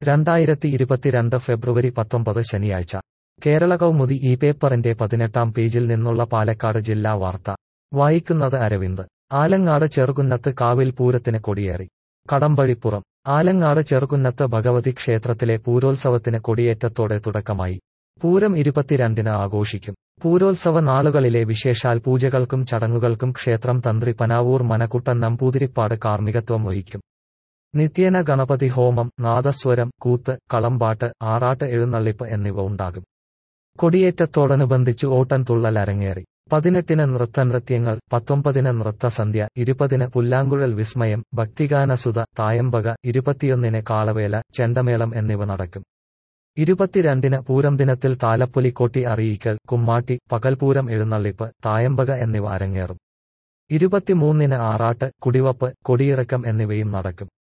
രണ്ടായിരത്തി ഇരുപത്തിരണ്ട് ഫെബ്രുവരി പത്തൊമ്പത് ശനിയാഴ്ച കേരള കൗമുദി ഈ പേപ്പറിന്റെ പതിനെട്ടാം പേജിൽ നിന്നുള്ള പാലക്കാട് ജില്ലാ വാർത്ത വായിക്കുന്നത് അരവിന്ദ് ആലങ്ങാട് ചെറുകുന്നത്ത് കാവിൽ പൂരത്തിന് കൊടിയേറി കടമ്പഴിപ്പുറം ആലങ്ങാട് ചെറുകുന്നത്ത് ഭഗവതി ക്ഷേത്രത്തിലെ പൂരോത്സവത്തിന് കൊടിയേറ്റത്തോടെ തുടക്കമായി പൂരം ഇരുപത്തിരണ്ടിന് ആഘോഷിക്കും പൂരോത്സവ നാളുകളിലെ വിശേഷാൽ പൂജകൾക്കും ചടങ്ങുകൾക്കും ക്ഷേത്രം തന്ത്രി പനാവൂർ മനക്കുട്ടൻ നമ്പൂതിരിപ്പാട് കാർമ്മികത്വം വഹിക്കും നിത്യേന ഗണപതി ഹോമം നാദസ്വരം കൂത്ത് കളമ്പാട്ട് ആറാട്ട് എഴുന്നള്ളിപ്പ് എന്നിവ ഉണ്ടാകും കൊടിയേറ്റത്തോടനുബന്ധിച്ച് ഓട്ടൻ തുള്ളൽ അരങ്ങേറി പതിനെട്ടിന് നൃത്തനൃത്യങ്ങൾ പത്തൊമ്പതിന് നൃത്തസന്ധ്യ ഇരുപതിന് പുല്ലാങ്കുഴൽ വിസ്മയം ഭക്തിഗാനസുത തായമ്പക ഇരുപത്തിയൊന്നിന് കാളവേല ചെണ്ടമേളം എന്നിവ നടക്കും ഇരുപത്തിരണ്ടിന് പൂരം ദിനത്തിൽ താലപ്പൊലിക്കോട്ടി അറിയിക്കൽ കുമ്മാട്ടി പകൽപൂരം എഴുന്നള്ളിപ്പ് തായമ്പക എന്നിവ അരങ്ങേറും ഇരുപത്തിമൂന്നിന് ആറാട്ട് കുടിവപ്പ് കൊടിയിറക്കം എന്നിവയും നടക്കും